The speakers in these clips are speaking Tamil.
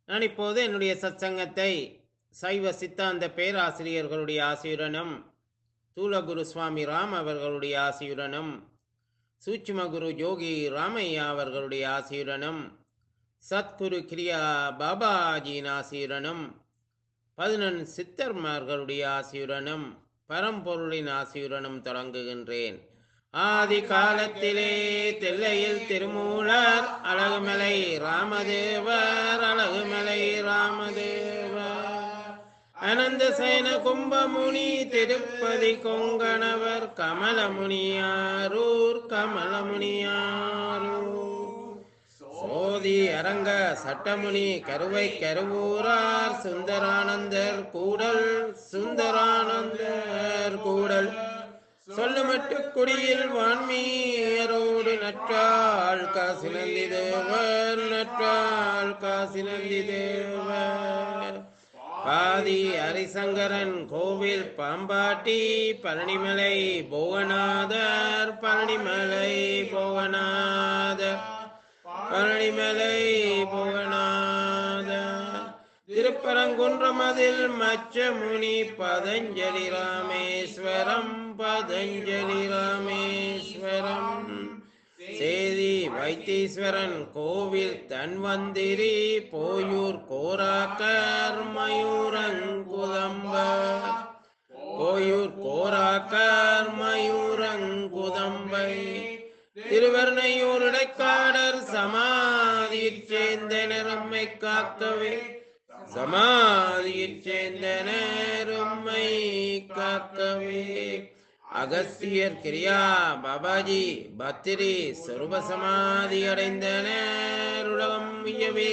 நான் இப்போது என்னுடைய சத்சங்கத்தை சைவ சித்தாந்த பேராசிரியர்களுடைய ஆசியுடனும் தூலகுரு சுவாமி ராம் அவர்களுடைய ஆசியுடனும் சூட்சும குரு யோகி ராமையா அவர்களுடைய ஆசியுடனும் சத்குரு கிரியா பாபாஜியின் ஆசியுடனும் பதினொன் சித்தர்மார்களுடைய ஆசியுடனும் பரம்பொருளின் ஆசியுடனும் தொடங்குகின்றேன் ஆதி காலத்திலே தில்லையில் திருமூலர் அழகுமலை ராமதேவர் அழகுமலை ராமதேவர் அனந்த சேன கும்பமுனி திருப்பதி கொங்கணவர் கமலமுனியாரூர் கமலமுனியாரூர் சோதி அரங்க சட்டமுனி கருவை கருவூரார் சுந்தரானந்தர் கூடல் சுந்தரானந்தர் கூடல் சொல்லுமட்டு குடியில் வான்மீரோடு நற்றாள் காசி நந்தி தேவர் நற்றாள் காசி நந்தி தேவர் பாதி ஹரிசங்கரன் கோவில் பாம்பாட்டி பழனிமலை போகநாதர் பழனிமலை போகநாதர் பழனிமலை போகநாதர் திருப்பரங்குன்றமதில் மச்சமுனி பதஞ்சலி ராமேஸ்வரம் பதஞ்சலி ராமேஸ்வரம் சேதி வைத்தீஸ்வரன் கோவில் தன்வந்திரி போயூர் கோராக்கர் மயூரங்குதம்பர் போயூர் கோராக்கர் மயூரங்குதம்பை திருவர்ணையூர் இடைக்காடர் சமாதியிற் சேர்ந்தனர் உம்மை காக்கவே சமாதியிற் சேர்ந்தனர் உம்மை காக்கவே அகஸ்தியர் கிரியா பாபாஜி பத்திரி சொருப சமாதி அடைந்தனர் உலகம் உய்யவே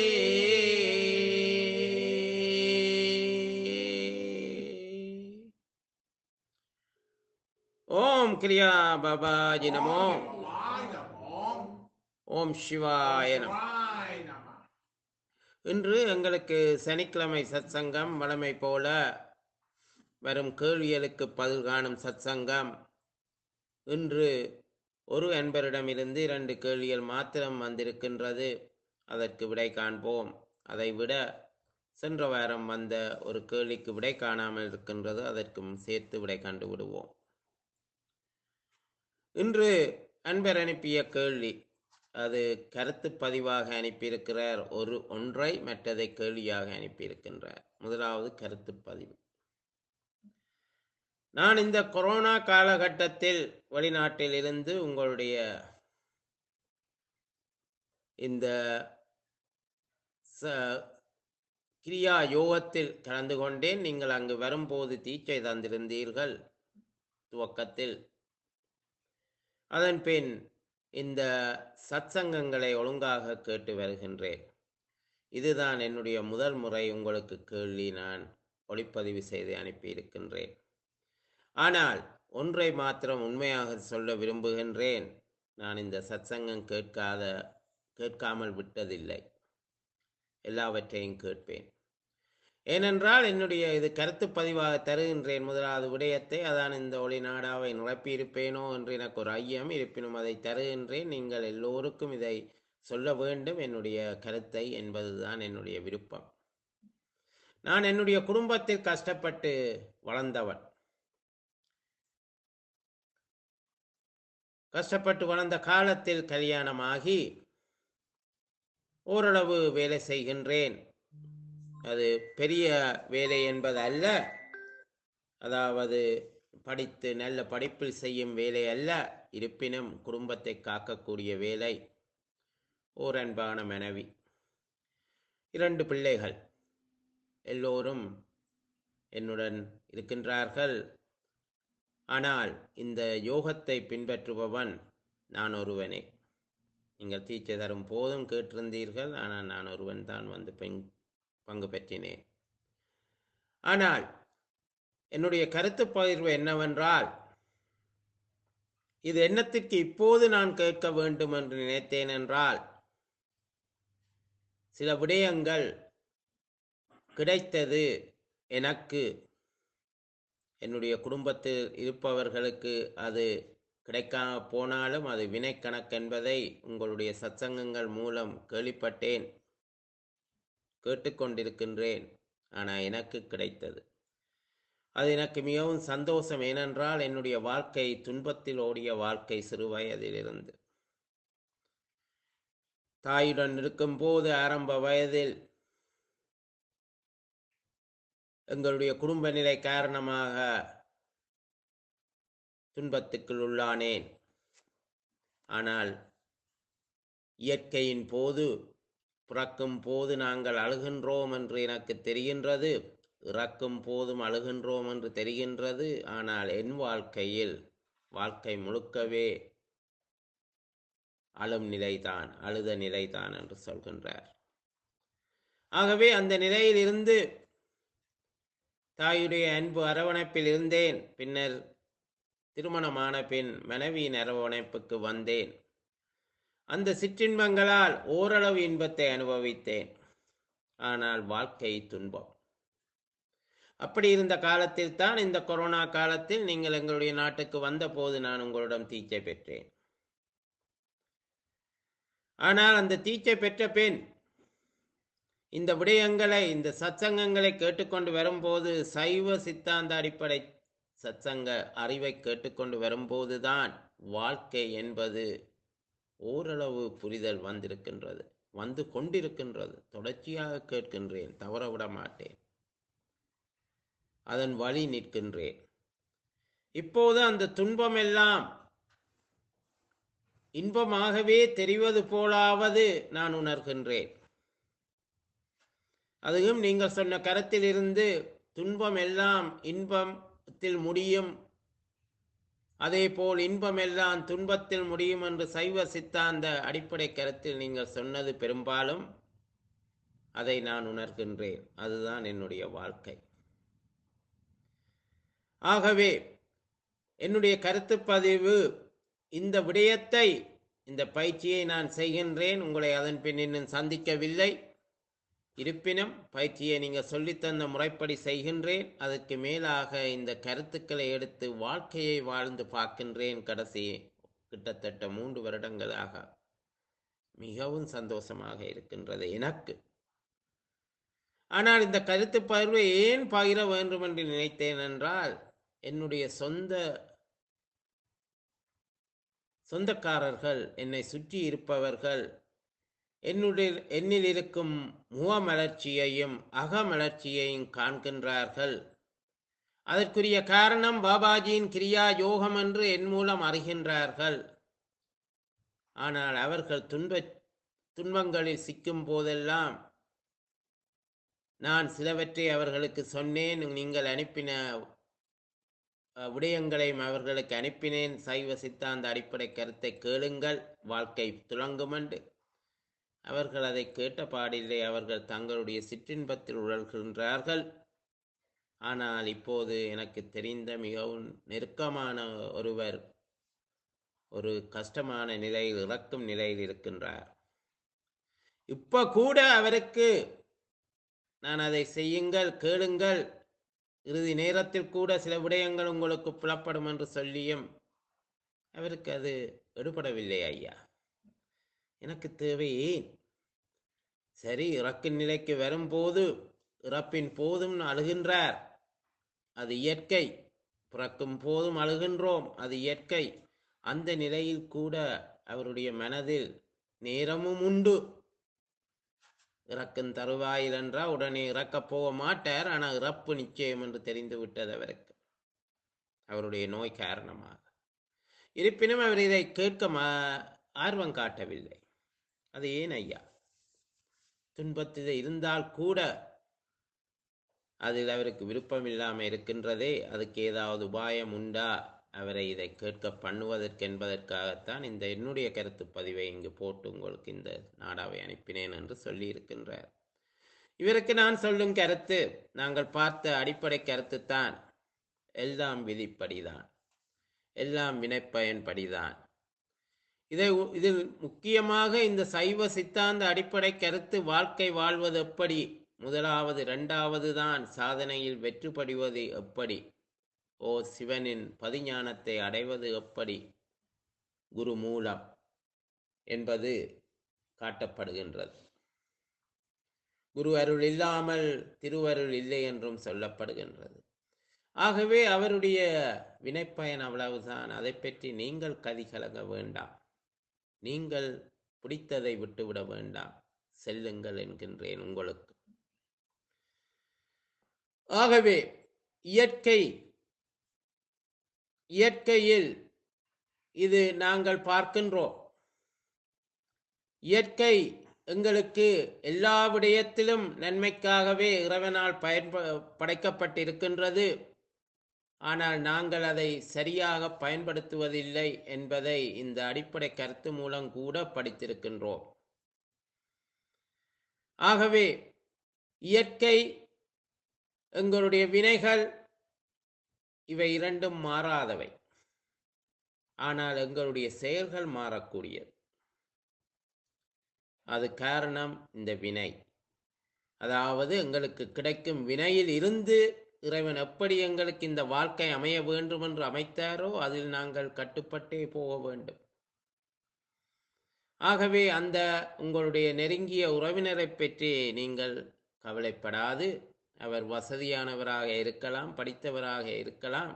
ஓம் கிரியா பாபாஜி நமோ ஓம் சிவாய நம இன்று எங்களுக்கு சனிக்கிழமை சத்சங்கம் வழமை போல வரும் கேள்விகளுக்கு பதில் காணும் சத்சங்கம் இன்று ஒரு அன்பரிடமிருந்து இரண்டு கேள்விகள் மாத்திரம் வந்திருக்கின்றது அதற்கு விடை காண்போம் அதை விட சென்ற வாரம் வந்த ஒரு கேள்விக்கு விடை காணாமல் இருக்கின்றது அதற்கும் சேர்த்து விடை கண்டு விடுவோம் இன்று அன்பர் அனுப்பிய கேள்வி அது கருத்து பதிவாக அனுப்பியிருக்கிறார் ஒரு ஒன்றை மற்றதை கேள்வியாக அனுப்பியிருக்கின்றார் முதலாவது கருத்து பதிவு நான் இந்த கொரோனா காலகட்டத்தில் வெளிநாட்டில் இருந்து உங்களுடைய இந்த கிரியா யோகத்தில் கலந்து கொண்டேன் நீங்கள் அங்கு வரும்போது தீச்சை தந்திருந்தீர்கள் துவக்கத்தில் அதன் பின் இந்த சத்சங்கங்களை ஒழுங்காக கேட்டு வருகின்றேன் இதுதான் என்னுடைய முதல் முறை உங்களுக்கு கேள்வி நான் ஒளிப்பதிவு செய்து அனுப்பியிருக்கின்றேன் ஆனால் ஒன்றை மாத்திரம் உண்மையாக சொல்ல விரும்புகின்றேன் நான் இந்த சத்சங்கம் கேட்காத கேட்காமல் விட்டதில்லை எல்லாவற்றையும் கேட்பேன் ஏனென்றால் என்னுடைய இது கருத்து பதிவாக தருகின்றேன் முதலாவது விடயத்தை அதான் இந்த ஒளி நாடாவை நிரப்பியிருப்பேனோ என்று எனக்கு ஒரு ஐயம் இருப்பினும் அதை தருகின்றேன் நீங்கள் எல்லோருக்கும் இதை சொல்ல வேண்டும் என்னுடைய கருத்தை என்பதுதான் என்னுடைய விருப்பம் நான் என்னுடைய குடும்பத்தில் கஷ்டப்பட்டு வளர்ந்தவன் கஷ்டப்பட்டு வளர்ந்த காலத்தில் கல்யாணமாகி ஓரளவு வேலை செய்கின்றேன் அது பெரிய வேலை என்பது அல்ல அதாவது படித்து நல்ல படிப்பில் செய்யும் வேலை அல்ல இருப்பினும் குடும்பத்தை காக்கக்கூடிய வேலை ஓர் அன்பான மனைவி இரண்டு பிள்ளைகள் எல்லோரும் என்னுடன் இருக்கின்றார்கள் ஆனால் இந்த யோகத்தை பின்பற்றுபவன் நான் ஒருவனே நீங்கள் தீட்சை தரும் போதும் கேட்டிருந்தீர்கள் ஆனால் நான் ஒருவன் தான் வந்து பெண் பங்கு பெற்றினேன் ஆனால் என்னுடைய கருத்து பகிர்வு என்னவென்றால் இது எண்ணத்திற்கு இப்போது நான் கேட்க வேண்டும் என்று நினைத்தேன் என்றால் சில விடயங்கள் கிடைத்தது எனக்கு என்னுடைய குடும்பத்தில் இருப்பவர்களுக்கு அது கிடைக்காம போனாலும் அது வினைக்கணக்கென்பதை உங்களுடைய சத்சங்கங்கள் மூலம் கேள்விப்பட்டேன் கேட்டுக்கொண்டிருக்கின்றேன் ஆனால் எனக்கு கிடைத்தது அது எனக்கு மிகவும் சந்தோஷம் ஏனென்றால் என்னுடைய வாழ்க்கை துன்பத்தில் ஓடிய வாழ்க்கை சிறு வயதிலிருந்து தாயுடன் இருக்கும்போது ஆரம்ப வயதில் எங்களுடைய குடும்ப நிலை காரணமாக துன்பத்துக்குள் உள்ளானேன் ஆனால் இயற்கையின் போது பிறக்கும் போது நாங்கள் அழுகின்றோம் என்று எனக்கு தெரிகின்றது இறக்கும் போதும் அழுகின்றோம் என்று தெரிகின்றது ஆனால் என் வாழ்க்கையில் வாழ்க்கை முழுக்கவே அழும் நிலைதான் அழுத நிலைதான் என்று சொல்கின்றார் ஆகவே அந்த நிலையில் இருந்து தாயுடைய அன்பு அரவணைப்பில் இருந்தேன் பின்னர் திருமணமான பின் மனைவியின் அரவணைப்புக்கு வந்தேன் அந்த சிற்றின்பங்களால் ஓரளவு இன்பத்தை அனுபவித்தேன் ஆனால் வாழ்க்கை துன்பம் அப்படி இருந்த காலத்தில் தான் இந்த கொரோனா காலத்தில் நீங்கள் எங்களுடைய நாட்டுக்கு வந்தபோது நான் உங்களிடம் தீட்சை பெற்றேன் ஆனால் அந்த தீட்சை பெற்ற பின் இந்த விடயங்களை இந்த சத்சங்கங்களை கேட்டுக்கொண்டு வரும்போது சைவ சித்தாந்த அடிப்படை சத்சங்க அறிவை கேட்டுக்கொண்டு வரும்போதுதான் வாழ்க்கை என்பது ஓரளவு புரிதல் வந்திருக்கின்றது வந்து கொண்டிருக்கின்றது தொடர்ச்சியாக கேட்கின்றேன் தவற விட மாட்டேன் அதன் வழி நிற்கின்றேன் இப்போது அந்த துன்பம் எல்லாம் இன்பமாகவே தெரிவது போலாவது நான் உணர்கின்றேன் அதுவும் நீங்கள் சொன்ன கருத்திலிருந்து துன்பம் எல்லாம் இன்பத்தில் முடியும் அதே போல் இன்பம் எல்லாம் துன்பத்தில் முடியும் என்று சைவ சித்தாந்த அடிப்படை கருத்தில் நீங்கள் சொன்னது பெரும்பாலும் அதை நான் உணர்கின்றேன் அதுதான் என்னுடைய வாழ்க்கை ஆகவே என்னுடைய கருத்து பதிவு இந்த விடயத்தை இந்த பயிற்சியை நான் செய்கின்றேன் உங்களை அதன் பின் இன்னும் சந்திக்கவில்லை இருப்பினும் பயிற்சியை நீங்கள் சொல்லித்தந்த முறைப்படி செய்கின்றேன் அதற்கு மேலாக இந்த கருத்துக்களை எடுத்து வாழ்க்கையை வாழ்ந்து பார்க்கின்றேன் கடைசி கிட்டத்தட்ட மூன்று வருடங்களாக மிகவும் சந்தோஷமாக இருக்கின்றது எனக்கு ஆனால் இந்த கருத்து பகிர்வை ஏன் பகிர வேண்டும் என்று நினைத்தேன் என்றால் என்னுடைய சொந்த சொந்தக்காரர்கள் என்னை சுற்றி இருப்பவர்கள் என்னுடைய என்னில் இருக்கும் முகமலர்ச்சியையும் அகமலர்ச்சியையும் காண்கின்றார்கள் அதற்குரிய காரணம் பாபாஜியின் கிரியா யோகம் என்று என் மூலம் அறிகின்றார்கள் ஆனால் அவர்கள் துன்ப துன்பங்களில் சிக்கும் போதெல்லாம் நான் சிலவற்றை அவர்களுக்கு சொன்னேன் நீங்கள் அனுப்பின விடயங்களையும் அவர்களுக்கு அனுப்பினேன் சைவ சித்தாந்த அடிப்படை கருத்தை கேளுங்கள் வாழ்க்கை துளங்கும் என்று அவர்கள் அதை கேட்ட பாடில்லை அவர்கள் தங்களுடைய சிற்றின்பத்தில் உழல்கின்றார்கள் ஆனால் இப்போது எனக்கு தெரிந்த மிகவும் நெருக்கமான ஒருவர் ஒரு கஷ்டமான நிலையில் இறக்கும் நிலையில் இருக்கின்றார் இப்ப கூட அவருக்கு நான் அதை செய்யுங்கள் கேளுங்கள் இறுதி நேரத்தில் கூட சில விடயங்கள் உங்களுக்கு புலப்படும் என்று சொல்லியும் அவருக்கு அது எடுபடவில்லை ஐயா எனக்கு தேவை ஏன் சரி இறக்கும் நிலைக்கு வரும்போது இறப்பின் போதும் அழுகின்றார் அது இயற்கை பிறக்கும் போதும் அழுகின்றோம் அது இயற்கை அந்த நிலையில் கூட அவருடைய மனதில் நேரமும் உண்டு இறக்கும் தருவாயில் என்றால் உடனே இறக்கப் போக மாட்டார் ஆனால் இறப்பு நிச்சயம் என்று தெரிந்து விட்டது அவருக்கு அவருடைய நோய் காரணமாக இருப்பினும் அவர் இதை கேட்க ஆர்வம் காட்டவில்லை அது ஏன் ஐயா துன்பத்தில் இருந்தால் கூட அதில் அவருக்கு விருப்பம் இல்லாமல் இருக்கின்றதே அதுக்கு ஏதாவது உபாயம் உண்டா அவரை இதை கேட்க பண்ணுவதற்கு என்பதற்காகத்தான் இந்த என்னுடைய கருத்து பதிவை இங்கு போட்டு உங்களுக்கு இந்த நாடாவை அனுப்பினேன் என்று சொல்லி இருக்கின்றார் இவருக்கு நான் சொல்லும் கருத்து நாங்கள் பார்த்த அடிப்படை கருத்து தான் எல்லாம் விதிப்படிதான் எல்லாம் வினைப்பயன்படிதான் இதை இதில் முக்கியமாக இந்த சைவ சித்தாந்த அடிப்படை கருத்து வாழ்க்கை வாழ்வது எப்படி முதலாவது இரண்டாவது தான் சாதனையில் வெற்றுப்படுவது எப்படி ஓ சிவனின் பதிஞானத்தை அடைவது எப்படி குரு மூலம் என்பது காட்டப்படுகின்றது குரு அருள் இல்லாமல் திருவருள் இல்லை என்றும் சொல்லப்படுகின்றது ஆகவே அவருடைய வினைப்பயன் அவ்வளவுதான் அதை பற்றி நீங்கள் கதி கலங்க வேண்டாம் நீங்கள் பிடித்ததை விட்டுவிட வேண்டாம் செல்லுங்கள் என்கின்றேன் உங்களுக்கு ஆகவே இயற்கை இயற்கையில் இது நாங்கள் பார்க்கின்றோம் இயற்கை எங்களுக்கு எல்லா விடயத்திலும் நன்மைக்காகவே இறைவனால் பயன்ப படைக்கப்பட்டிருக்கின்றது ஆனால் நாங்கள் அதை சரியாக பயன்படுத்துவதில்லை என்பதை இந்த அடிப்படை கருத்து மூலம் கூட படித்திருக்கின்றோம் ஆகவே இயற்கை எங்களுடைய வினைகள் இவை இரண்டும் மாறாதவை ஆனால் எங்களுடைய செயல்கள் மாறக்கூடியது அது காரணம் இந்த வினை அதாவது எங்களுக்கு கிடைக்கும் வினையில் இருந்து இறைவன் எப்படி எங்களுக்கு இந்த வாழ்க்கை அமைய வேண்டும் என்று அமைத்தாரோ அதில் நாங்கள் கட்டுப்பட்டே போக வேண்டும் ஆகவே அந்த உங்களுடைய நெருங்கிய உறவினரை பற்றி நீங்கள் கவலைப்படாது அவர் வசதியானவராக இருக்கலாம் படித்தவராக இருக்கலாம்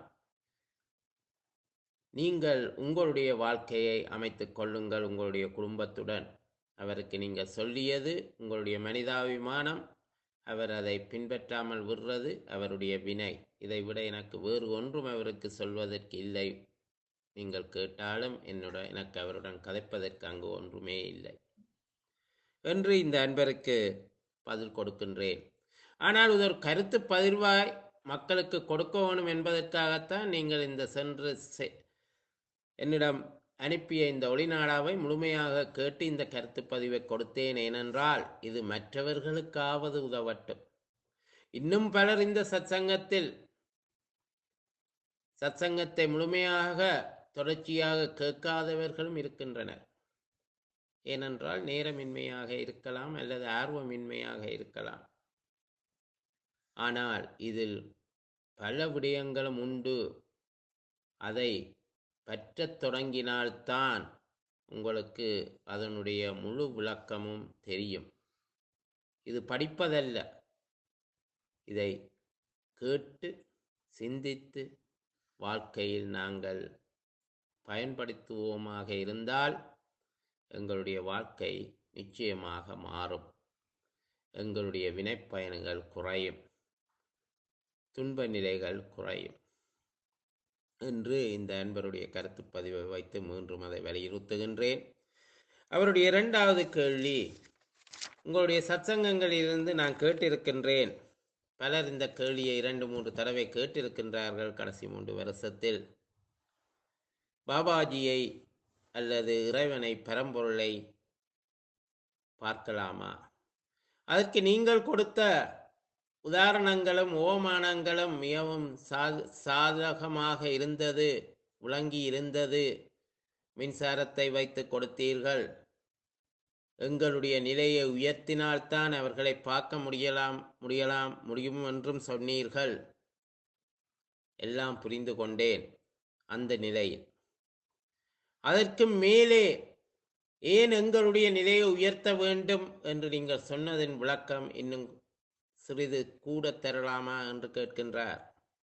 நீங்கள் உங்களுடைய வாழ்க்கையை அமைத்துக் கொள்ளுங்கள் உங்களுடைய குடும்பத்துடன் அவருக்கு நீங்கள் சொல்லியது உங்களுடைய மனிதாபிமானம் அவர் அதை பின்பற்றாமல் விடுறது அவருடைய வினை இதை விட எனக்கு வேறு ஒன்றும் அவருக்கு சொல்வதற்கு இல்லை நீங்கள் கேட்டாலும் என்னோட எனக்கு அவருடன் கதைப்பதற்கு அங்கு ஒன்றுமே இல்லை என்று இந்த அன்பருக்கு பதில் கொடுக்கின்றேன் ஆனால் இது ஒரு கருத்து பகிர்வாய் மக்களுக்கு கொடுக்க வேணும் என்பதற்காகத்தான் நீங்கள் இந்த சென்று செ- என்னிடம் அனுப்பிய இந்த ஒளிநாடாவை முழுமையாக கேட்டு இந்த கருத்து பதிவை கொடுத்தேன் ஏனென்றால் இது மற்றவர்களுக்காவது உதவட்டும் இன்னும் பலர் இந்த சத்சங்கத்தில் சத்சங்கத்தை முழுமையாக தொடர்ச்சியாக கேட்காதவர்களும் இருக்கின்றனர் ஏனென்றால் நேரமின்மையாக இருக்கலாம் அல்லது ஆர்வமின்மையாக இருக்கலாம் ஆனால் இதில் பல விடயங்களும் உண்டு அதை பற்றத் தொடங்கினால்தான் உங்களுக்கு அதனுடைய முழு விளக்கமும் தெரியும் இது படிப்பதல்ல இதை கேட்டு சிந்தித்து வாழ்க்கையில் நாங்கள் பயன்படுத்துவோமாக இருந்தால் எங்களுடைய வாழ்க்கை நிச்சயமாக மாறும் எங்களுடைய வினைப்பயன்கள் குறையும் துன்ப நிலைகள் குறையும் என்று இந்த அன்பருடைய கருத்து பதிவை வைத்து மீண்டும் அதை வலியுறுத்துகின்றேன் அவருடைய இரண்டாவது கேள்வி உங்களுடைய சத்சங்கங்களிலிருந்து நான் கேட்டிருக்கின்றேன் பலர் இந்த கேள்வியை இரண்டு மூன்று தடவை கேட்டிருக்கின்றார்கள் கடைசி மூன்று வருஷத்தில் பாபாஜியை அல்லது இறைவனை பரம்பொருளை பார்க்கலாமா அதற்கு நீங்கள் கொடுத்த உதாரணங்களும் ஓமானங்களும் மிகவும் சா- சாதகமாக இருந்தது விளங்கி இருந்தது மின்சாரத்தை வைத்து கொடுத்தீர்கள் எங்களுடைய நிலையை உயர்த்தினால்தான் அவர்களை பார்க்க முடியலாம் முடியலாம் முடியும் என்றும் சொன்னீர்கள் எல்லாம் புரிந்து கொண்டேன் அந்த நிலையில் அதற்கு மேலே ஏன் எங்களுடைய நிலையை உயர்த்த வேண்டும் என்று நீங்கள் சொன்னதின் விளக்கம் இன்னும் சிறிது கூட தரலாமா என்று கேட்கின்றார்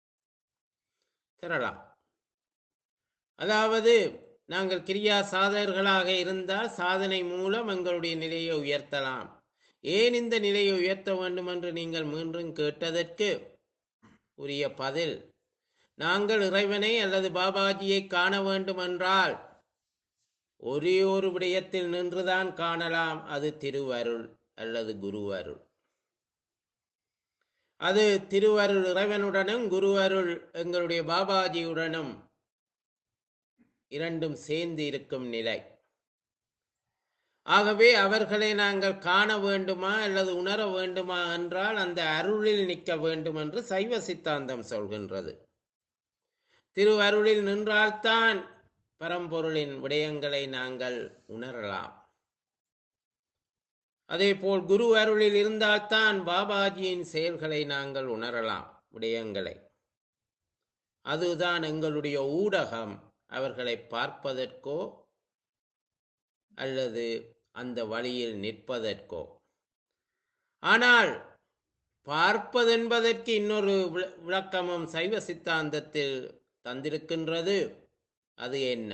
தரலாம் அதாவது நாங்கள் கிரியா சாதகர்களாக இருந்தால் சாதனை மூலம் எங்களுடைய நிலையை உயர்த்தலாம் ஏன் இந்த நிலையை உயர்த்த வேண்டும் என்று நீங்கள் மீண்டும் கேட்டதற்கு உரிய பதில் நாங்கள் இறைவனை அல்லது பாபாஜியை காண வேண்டுமென்றால் ஒரே ஒரு விடயத்தில் நின்றுதான் காணலாம் அது திருவருள் அல்லது குருவருள் அது திருவருள் இறைவனுடனும் குருவருள் எங்களுடைய பாபாஜியுடனும் இரண்டும் சேர்ந்து இருக்கும் நிலை ஆகவே அவர்களை நாங்கள் காண வேண்டுமா அல்லது உணர வேண்டுமா என்றால் அந்த அருளில் நிற்க வேண்டும் என்று சைவ சித்தாந்தம் சொல்கின்றது திருவருளில் நின்றால்தான் பரம்பொருளின் விடயங்களை நாங்கள் உணரலாம் அதேபோல் குரு அருளில் இருந்தால்தான் பாபாஜியின் செயல்களை நாங்கள் உணரலாம் விடயங்களை அதுதான் எங்களுடைய ஊடகம் அவர்களை பார்ப்பதற்கோ அல்லது அந்த வழியில் நிற்பதற்கோ ஆனால் பார்ப்பதென்பதற்கு இன்னொரு விள- விளக்கமும் சைவ சித்தாந்தத்தில் தந்திருக்கின்றது அது என்ன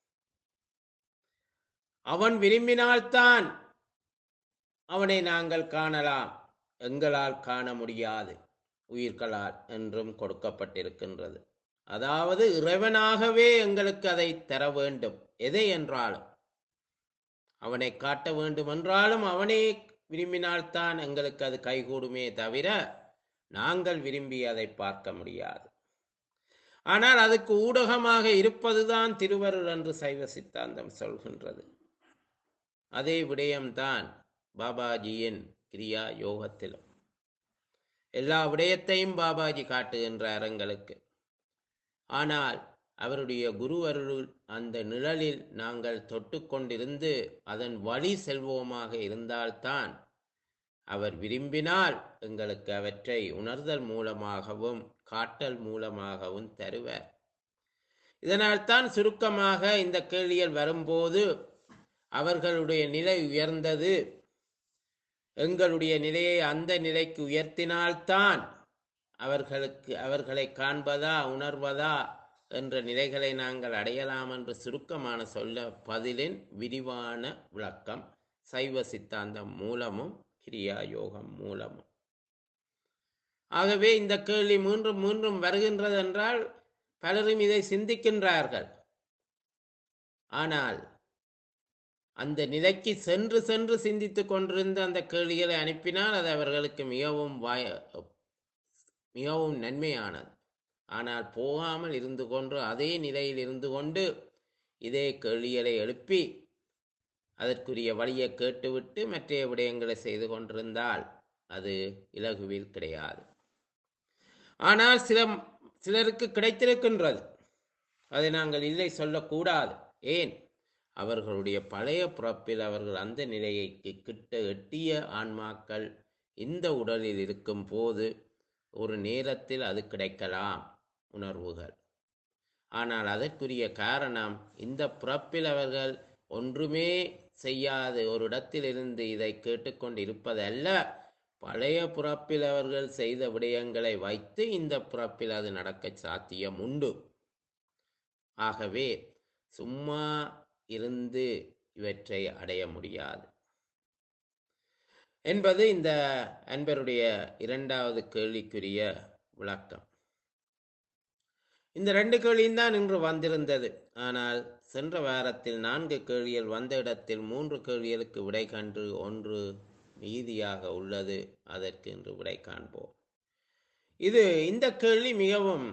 அவன் விரும்பினால்தான் அவனை நாங்கள் காணலாம் எங்களால் காண முடியாது உயிர்களால் என்றும் கொடுக்கப்பட்டிருக்கின்றது அதாவது இறைவனாகவே எங்களுக்கு அதை தர வேண்டும் எதை என்றாலும் அவனை காட்ட வேண்டும் என்றாலும் அவனே விரும்பினால்தான் எங்களுக்கு அது கைகூடுமே தவிர நாங்கள் விரும்பி அதை பார்க்க முடியாது ஆனால் அதுக்கு ஊடகமாக இருப்பதுதான் திருவருள் என்று சைவ சித்தாந்தம் சொல்கின்றது அதே விடயம்தான் பாபாஜியின் கிரியா யோகத்திலும் எல்லா விடயத்தையும் பாபாஜி காட்டுகின்றார் எங்களுக்கு ஆனால் அவருடைய குரு அருள் அந்த நிழலில் நாங்கள் தொட்டுக்கொண்டிருந்து அதன் வழி செல்வோமாக இருந்தால்தான் அவர் விரும்பினால் எங்களுக்கு அவற்றை உணர்தல் மூலமாகவும் காட்டல் மூலமாகவும் தருவார் இதனால்தான் சுருக்கமாக இந்த கேள்விகள் வரும்போது அவர்களுடைய நிலை உயர்ந்தது எங்களுடைய நிலையை அந்த நிலைக்கு உயர்த்தினால்தான் அவர்களுக்கு அவர்களை காண்பதா உணர்வதா என்ற நிலைகளை நாங்கள் அடையலாம் என்று சுருக்கமான சொல்ல பதிலின் விரிவான விளக்கம் சைவ சித்தாந்தம் மூலமும் கிரியா யோகம் மூலமும் ஆகவே இந்த கேள்வி மீண்டும் மீண்டும் வருகின்றது என்றால் பலரும் இதை சிந்திக்கின்றார்கள் ஆனால் அந்த நிலைக்கு சென்று சென்று சிந்தித்துக் கொண்டிருந்த அந்த கேள்விகளை அனுப்பினால் அது அவர்களுக்கு மிகவும் வாய மிகவும் நன்மையானது ஆனால் போகாமல் இருந்து கொண்டு அதே நிலையில் இருந்து கொண்டு இதே கேள்விகளை எழுப்பி அதற்குரிய வழியை கேட்டுவிட்டு மற்ற விடயங்களை செய்து கொண்டிருந்தால் அது இலகுவில் கிடையாது ஆனால் சில சிலருக்கு கிடைத்திருக்கின்றது அதை நாங்கள் இல்லை சொல்லக்கூடாது ஏன் அவர்களுடைய பழைய பிறப்பில் அவர்கள் அந்த நிலையை கி- கிட்ட எட்டிய ஆன்மாக்கள் இந்த உடலில் இருக்கும் போது ஒரு நேரத்தில் அது கிடைக்கலாம் உணர்வுகள் ஆனால் அதற்குரிய காரணம் இந்த பிறப்பில் அவர்கள் ஒன்றுமே செய்யாது ஒரு இடத்திலிருந்து இதை கேட்டுக்கொண்டு இருப்பதல்ல பழைய பிறப்பில் அவர்கள் செய்த விடயங்களை வைத்து இந்த பிறப்பில் அது நடக்க சாத்தியம் உண்டு ஆகவே சும்மா இருந்து இவற்றை அடைய முடியாது என்பது இந்த அன்பருடைய இரண்டாவது கேள்விக்குரிய விளக்கம் இந்த ரெண்டு கேள்வியும் தான் இன்று வந்திருந்தது ஆனால் சென்ற வாரத்தில் நான்கு கேள்விகள் வந்த இடத்தில் மூன்று கேள்விகளுக்கு விடை கண்டு ஒன்று மீதியாக உள்ளது அதற்கு இன்று விடை காண்போம் இது இந்த கேள்வி மிகவும்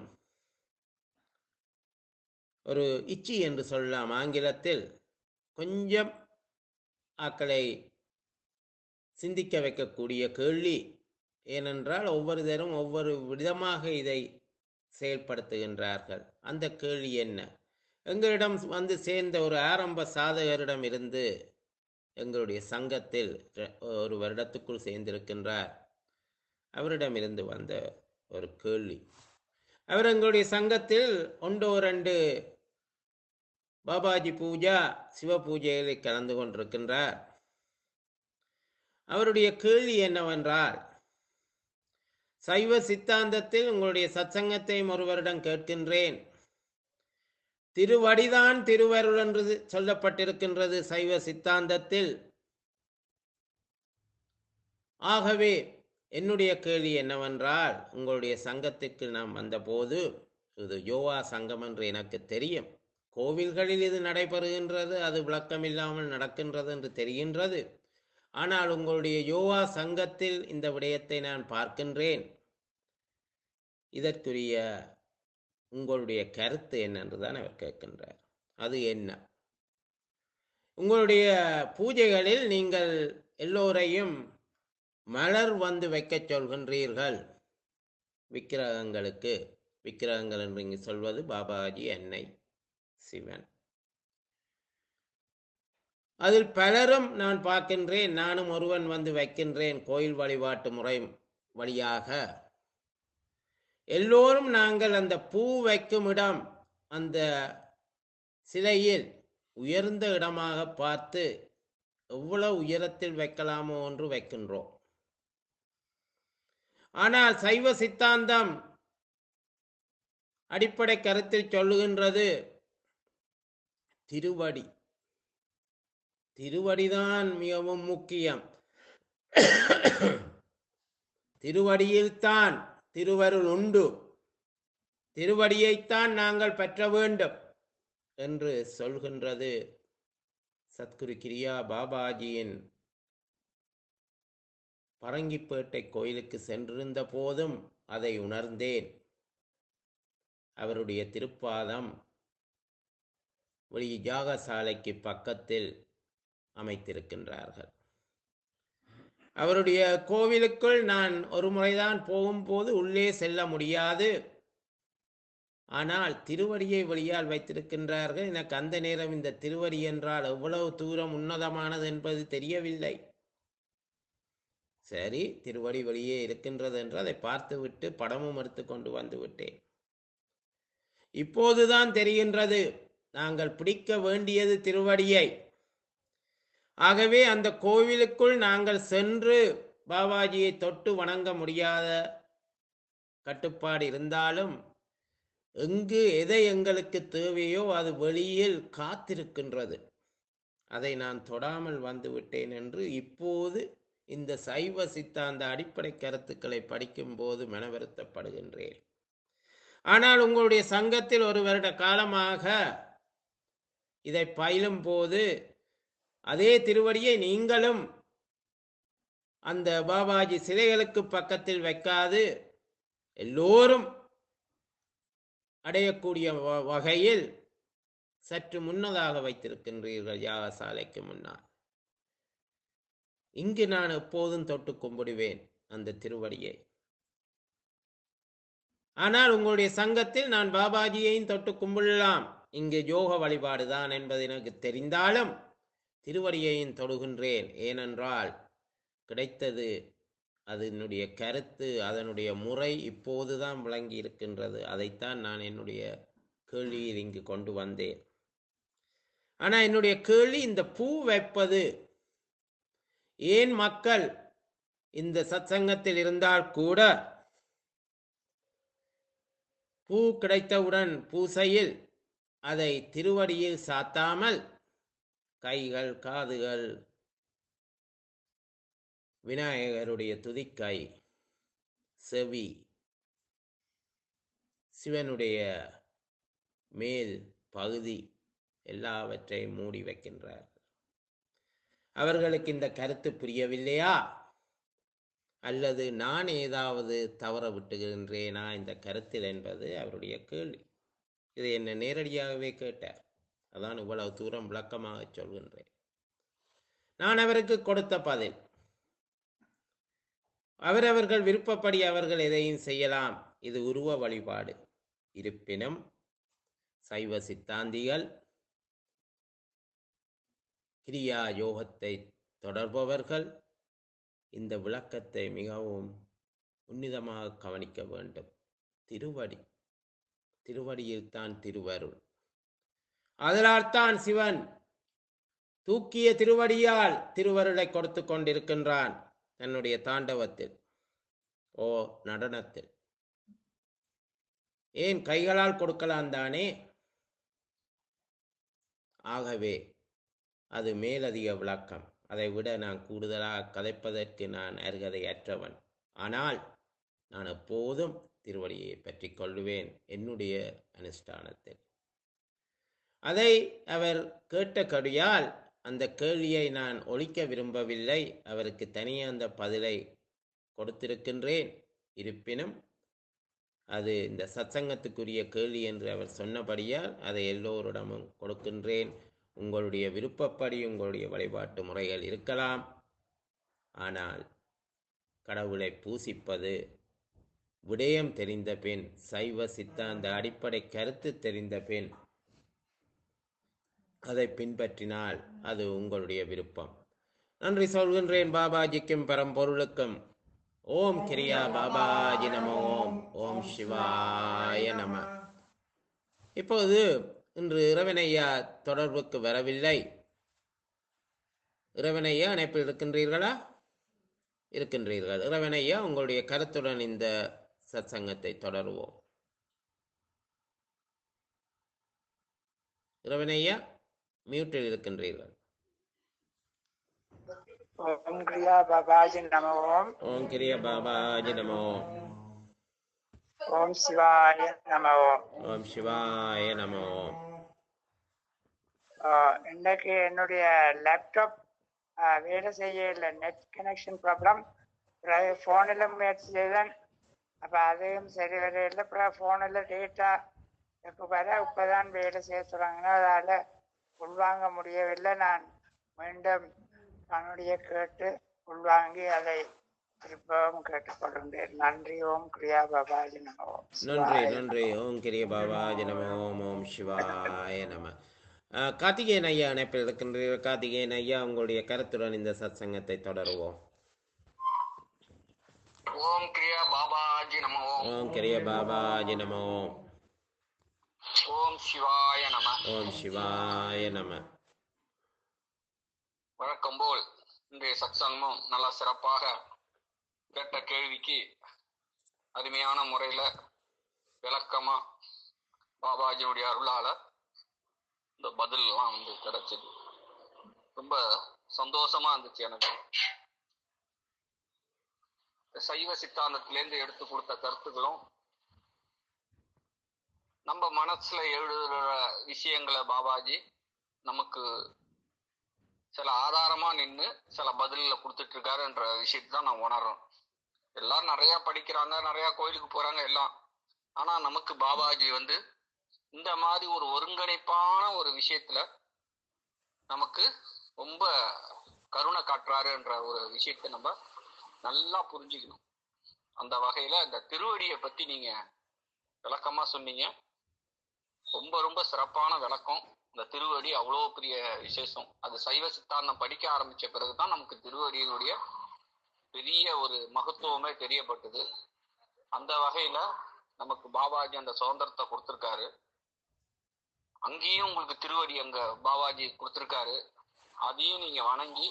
ஒரு இச்சி என்று சொல்லலாம் ஆங்கிலத்தில் கொஞ்சம் ஆக்களை சிந்திக்க வைக்கக்கூடிய கேள்வி ஏனென்றால் ஒவ்வொருத்தரும் ஒவ்வொரு விதமாக இதை செயல்படுத்துகின்றார்கள் அந்த கேள்வி என்ன எங்களிடம் வந்து சேர்ந்த ஒரு ஆரம்ப சாதகரிடம் இருந்து எங்களுடைய சங்கத்தில் ரெ- ஒரு வருடத்துக்குள் சேர்ந்திருக்கின்றார் அவரிடமிருந்து வந்த ஒரு கேள்வி அவர் எங்களுடைய சங்கத்தில் ஒன்றோ ரெண்டு பாபாஜி பூஜா சிவ பூஜைகளில் கலந்து கொண்டிருக்கின்றார் அவருடைய கேள்வி என்னவென்றால் சைவ சித்தாந்தத்தில் உங்களுடைய சத்சங்கத்தையும் ஒருவரிடம் கேட்கின்றேன் திருவடிதான் திருவருள் என்று சொல்லப்பட்டிருக்கின்றது சைவ சித்தாந்தத்தில் ஆகவே என்னுடைய கேள்வி என்னவென்றால் உங்களுடைய சங்கத்திற்கு நாம் வந்தபோது இது யோகா சங்கம் என்று எனக்கு தெரியும் கோவில்களில் இது நடைபெறுகின்றது அது விளக்கமில்லாமல் நடக்கின்றது என்று தெரிகின்றது ஆனால் உங்களுடைய யோகா சங்கத்தில் இந்த விடயத்தை நான் பார்க்கின்றேன் இதற்குரிய உங்களுடைய கருத்து என்னென்று தான் அவர் கேட்கின்றார் அது என்ன உங்களுடைய பூஜைகளில் நீங்கள் எல்லோரையும் மலர் வந்து வைக்கச் சொல்கின்றீர்கள் விக்கிரகங்களுக்கு விக்கிரகங்கள் என்று இங்கு சொல்வது பாபாஜி அன்னை சிவன் அதில் பலரும் நான் பார்க்கின்றேன் நானும் ஒருவன் வந்து வைக்கின்றேன் கோயில் வழிபாட்டு முறை வழியாக எல்லோரும் நாங்கள் அந்த பூ வைக்கும் இடம் அந்த சிலையில் உயர்ந்த இடமாக பார்த்து எவ்வளவு உயரத்தில் வைக்கலாமோ என்று வைக்கின்றோம் ஆனால் சைவ சித்தாந்தம் அடிப்படை கருத்தில் சொல்லுகின்றது திருவடி திருவடிதான் மிகவும் முக்கியம் திருவடியில்தான் திருவருள் உண்டு திருவடியைத்தான் நாங்கள் பெற்ற வேண்டும் என்று சொல்கின்றது சத்குரு கிரியா பாபாஜியின் பரங்கிப்பேட்டை கோயிலுக்கு சென்றிருந்த போதும் அதை உணர்ந்தேன் அவருடைய திருப்பாதம் வெளி யாகசாலைக்கு பக்கத்தில் அமைத்திருக்கின்றார்கள் அவருடைய கோவிலுக்குள் நான் ஒரு முறைதான் போகும்போது உள்ளே செல்ல முடியாது ஆனால் திருவடியை வழியால் வைத்திருக்கின்றார்கள் எனக்கு அந்த நேரம் இந்த திருவடி என்றால் எவ்வளவு தூரம் உன்னதமானது என்பது தெரியவில்லை சரி திருவடி வழியே இருக்கின்றது என்று அதை பார்த்துவிட்டு படமும் எடுத்து கொண்டு வந்து விட்டேன் இப்போதுதான் தெரிகின்றது நாங்கள் பிடிக்க வேண்டியது திருவடியை ஆகவே அந்த கோவிலுக்குள் நாங்கள் சென்று பாபாஜியை தொட்டு வணங்க முடியாத கட்டுப்பாடு இருந்தாலும் எங்கு எதை எங்களுக்கு தேவையோ அது வெளியில் காத்திருக்கின்றது அதை நான் தொடாமல் வந்து விட்டேன் என்று இப்போது இந்த சைவ சித்தாந்த அடிப்படை கருத்துக்களை படிக்கும்போது மனவருத்தப்படுகின்றேன் ஆனால் உங்களுடைய சங்கத்தில் ஒரு வருட காலமாக இதை பயிலும் போது அதே திருவடியை நீங்களும் அந்த பாபாஜி சிலைகளுக்கு பக்கத்தில் வைக்காது எல்லோரும் அடையக்கூடிய வ- வகையில் சற்று முன்னதாக வைத்திருக்கின்றீர்கள் யாகசாலைக்கு முன்னால் இங்கு நான் எப்போதும் தொட்டு கும்பிடுவேன் அந்த திருவடியை ஆனால் உங்களுடைய சங்கத்தில் நான் பாபாஜியையும் தொட்டு கும்பிடலாம் இங்கு யோக வழிபாடுதான் என்பது எனக்கு தெரிந்தாலும் திருவடியையும் தொடுகின்றேன் ஏனென்றால் கிடைத்தது அதனுடைய கருத்து அதனுடைய முறை இப்போதுதான் விளங்கி இருக்கின்றது அதைத்தான் நான் என்னுடைய கேள்வியில் இங்கு கொண்டு வந்தேன் ஆனா என்னுடைய கேள்வி இந்த பூ வைப்பது ஏன் மக்கள் இந்த சத்சங்கத்தில் இருந்தால் கூட பூ கிடைத்தவுடன் பூசையில் அதை திருவடியில் சாத்தாமல் கைகள் காதுகள் விநாயகருடைய துதிக்கை செவி சிவனுடைய மேல் பகுதி எல்லாவற்றையும் மூடி வைக்கின்றார் அவர்களுக்கு இந்த கருத்து புரியவில்லையா அல்லது நான் ஏதாவது தவற விட்டுகின்றேனா இந்த கருத்தில் என்பது அவருடைய கேள்வி இதை என்ன நேரடியாகவே கேட்டார் அதான் இவ்வளவு தூரம் விளக்கமாக சொல்கின்றேன் நான் அவருக்கு கொடுத்த பதில் அவரவர்கள் விருப்பப்படி அவர்கள் எதையும் செய்யலாம் இது உருவ வழிபாடு இருப்பினும் சைவ சித்தாந்திகள் கிரியா யோகத்தை தொடர்பவர்கள் இந்த விளக்கத்தை மிகவும் உன்னிதமாக கவனிக்க வேண்டும் திருவடி திருவடியில் தான் திருவருள் அதனால்தான் சிவன் தூக்கிய திருவடியால் திருவருளை கொடுத்து கொண்டிருக்கின்றான் தன்னுடைய தாண்டவத்தில் ஓ நடனத்தில் ஏன் கைகளால் கொடுக்கலாம் தானே ஆகவே அது மேலதிக விளக்கம் அதை விட நான் கூடுதலாக கதைப்பதற்கு நான் அருகதை அற்றவன் ஆனால் நான் எப்போதும் திருவடியை பற்றி கொள்ளுவேன் என்னுடைய அனுஷ்டானத்தில் அதை அவர் கேட்ட கடியால் அந்த கேள்வியை நான் ஒழிக்க விரும்பவில்லை அவருக்கு தனியே அந்த பதிலை கொடுத்திருக்கின்றேன் இருப்பினும் அது இந்த சத்சங்கத்துக்குரிய கேள்வி என்று அவர் சொன்னபடியால் அதை எல்லோரிடமும் கொடுக்கின்றேன் உங்களுடைய விருப்பப்படி உங்களுடைய வழிபாட்டு முறைகள் இருக்கலாம் ஆனால் கடவுளை பூசிப்பது விடயம் தெரிந்த பின் சைவ சித்தாந்த அடிப்படை கருத்து தெரிந்த பின் அதை பின்பற்றினால் அது உங்களுடைய விருப்பம் நன்றி சொல்கின்றேன் பாபாஜிக்கும் பரம்பொருளுக்கும் ஓம் கிரியா பாபாஜி நம ஓம் ஓம் சிவாய நம இப்போது இன்று இறைவனையா தொடர்புக்கு வரவில்லை இறைவனையா இணைப்பில் இருக்கின்றீர்களா இருக்கின்றீர்கள் இறைவனையா உங்களுடைய கருத்துடன் இந்த சத்சங்கத்தை தொடருவோம் இறைவனையா மியூட்டில் இருக்கின்றீர்கள் ஓம் கிரியா பாபாஜி நம ஓம் ஓம் கிரிய பாபாஜி நமோ ஓம் சிவாய நம ஓம் ஓம் சிவாய நமோ ஆஹ் இன்னைக்கு என்னுடைய லேப்டாப் வேலை செய்யல நெட் கனெக்ஷன் ப்ராப்ளம் பிறகு ஃபோனில் முயற்சி செய்தேன் அப்போ அதையும் சரி வரையில அப்புறம் ஃபோனில் டேட்டா இப்போ வர இப்போதான் வேலை செய்ய சொல்கிறாங்கன்னா அதால் உள்வாங்க முடியவில்லை நான் மீண்டும் தன்னுடைய கேட்டு உள்வாங்கி அதை திருப்பவும் கேட்டுக்கொள்கின்றேன் நன்றி ஓம் கிரியா பாபாஜி நம ஓம் நன்றி சிவாய நன்றி ஓம் கிரிய பாபாஜி நம ஓம் ஓம் சிவாய நம அஹ், கார்த்திகேயன் ஐயா இணைப்பில் இருக்கின்றீர்கள் கார்த்திகேயன் ஐயா உங்களுடைய கருத்துடன் இந்த சத்சங்கத்தை தொடருவோம் ஓம் கிரியா பாபாஜி நம ஓம் ஓம் கிரிய பாபாஜி நம ஓம் ஓம் சிவாய நம ஓம் சிவாய நம வழக்கம் போல் இன்றைய சத்சங்கமும் நல்லா சிறப்பாக கேட்ட கேள்விக்கு அருமையான முறையில விளக்கமா பாபாஜியுடைய அருளால இந்த பதில் எல்லாம் வந்து கிடைச்சது ரொம்ப சந்தோஷமா இருந்துச்சு எனக்கு சைவ சித்தாந்தத்திலேருந்து எடுத்து கொடுத்த கருத்துக்களும் நம்ம மனசுல எழுதுற விஷயங்களை பாபாஜி நமக்கு சில ஆதாரமா நின்று சில பதில்ல கொடுத்துட்டு இருக்காருன்ற விஷயத்தை தான் நான் உணர்றேன் எல்லாரும் நிறைய படிக்கிறாங்க நிறைய கோயிலுக்கு போறாங்க எல்லாம் ஆனா நமக்கு பாபாஜி வந்து இந்த மாதிரி ஒரு ஒருங்கிணைப்பான ஒரு விஷயத்துல நமக்கு ரொம்ப கருணை காட்டுறாருன்ற ஒரு விஷயத்தை நம்ம நல்லா புரிஞ்சுக்கணும் அந்த வகையில இந்த திருவடியை பத்தி நீங்க விளக்கமா சொன்னீங்க ரொம்ப ரொம்ப சிறப்பான விளக்கம் இந்த திருவடி அவ்வளோ பெரிய விசேஷம் அது சைவ சித்தாந்தம் படிக்க ஆரம்பிச்ச பிறகுதான் நமக்கு திருவடியினுடைய பெரிய ஒரு மகத்துவமே தெரியப்பட்டது அந்த வகையில நமக்கு பாபாஜி அந்த சுதந்திரத்தை கொடுத்திருக்காரு அங்கேயும் உங்களுக்கு திருவடி அங்க பாபாஜி கொடுத்திருக்காரு அதையும் நீங்க வணங்கி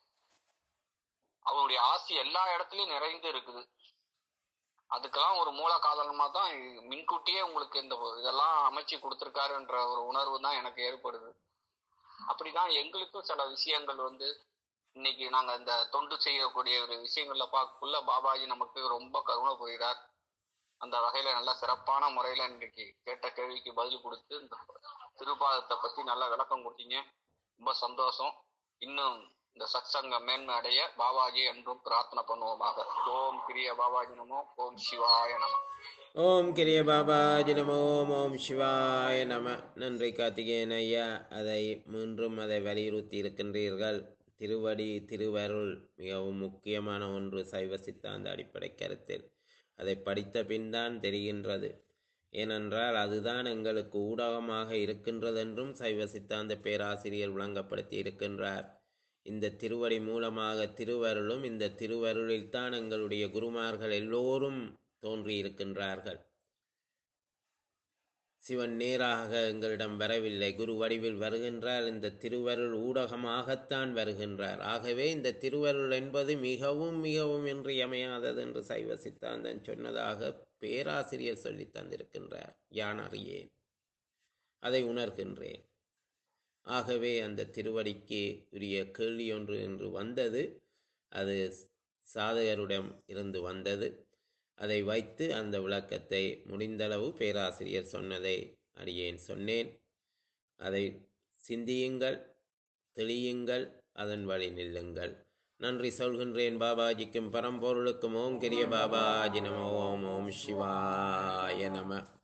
அவருடைய ஆசி எல்லா இடத்துலயும் நிறைந்து இருக்குது அதுக்கெல்லாம் ஒரு மூல காரணமா தான் இது முன்கூட்டியே உங்களுக்கு இந்த இதெல்லாம் அமைச்சு கொடுத்துருக்காருன்ற ஒரு உணர்வு தான் எனக்கு ஏற்படுது அப்படிதான் எங்களுக்கும் சில விஷயங்கள் வந்து இன்னைக்கு நாங்க இந்த தொண்டு செய்யக்கூடிய ஒரு விஷயங்கள்ல பார்க்கக்குள்ள பாபாஜி நமக்கு ரொம்ப கருணை புரிகிறார் அந்த வகையில நல்ல சிறப்பான முறையில இன்னைக்கு கேட்ட கேள்விக்கு பதில் கொடுத்து இந்த திருப்பாதத்தை பத்தி நல்ல விளக்கம் கொடுத்தீங்க ரொம்ப சந்தோஷம் இன்னும் இந்த சத்சங்கம் மேன்மை அடைய பாபாஜி என்றும் பிரார்த்தனை பண்ணுவோமாக ஓம் கிரிய பாபாஜி நமோ ஓம் சிவாய நம ஓம் கிரிய பாபாஜி நம ஓம் ஓம் சிவாய நம நன்றி கார்த்திகேயன் ஐயா அதை மீண்டும் அதை வலியுறுத்தி இருக்கின்றீர்கள் திருவடி திருவருள் மிகவும் முக்கியமான ஒன்று சைவ சித்தாந்த அடிப்படை கருத்தில் அதை படித்த பின் தான் தெரிகின்றது ஏனென்றால் அதுதான் எங்களுக்கு ஊடகமாக இருக்கின்றதென்றும் சைவ சித்தாந்த பேராசிரியர் விளங்கப்படுத்தி இருக்கின்றார் இந்த திருவடி மூலமாக திருவருளும் இந்த திருவருளில்தான் எங்களுடைய குருமார்கள் எல்லோரும் தோன்றியிருக்கின்றார்கள் சிவன் நேராக எங்களிடம் வரவில்லை குரு வடிவில் வருகின்றார் இந்த திருவருள் ஊடகமாகத்தான் வருகின்றார் ஆகவே இந்த திருவருள் என்பது மிகவும் மிகவும் இன்றியமையாதது என்று சைவ சித்தாந்தன் சொன்னதாக பேராசிரியர் சொல்லித் தந்திருக்கின்றார் யான் அறியேன் அதை உணர்கின்றேன் ஆகவே அந்த திருவடிக்கு உரிய கேள்வி ஒன்று என்று வந்தது அது சாதகரிடம் இருந்து வந்தது அதை வைத்து அந்த விளக்கத்தை முடிந்தளவு பேராசிரியர் சொன்னதை அடியேன் சொன்னேன் அதை சிந்தியுங்கள் தெளியுங்கள் அதன் வழி நில்லுங்கள் நன்றி சொல்கின்றேன் பாபாஜிக்கும் பரம்பொருளுக்கும் ஓம் கிரிய பாபாஜி நம ஓம் ஓம் சிவாய நம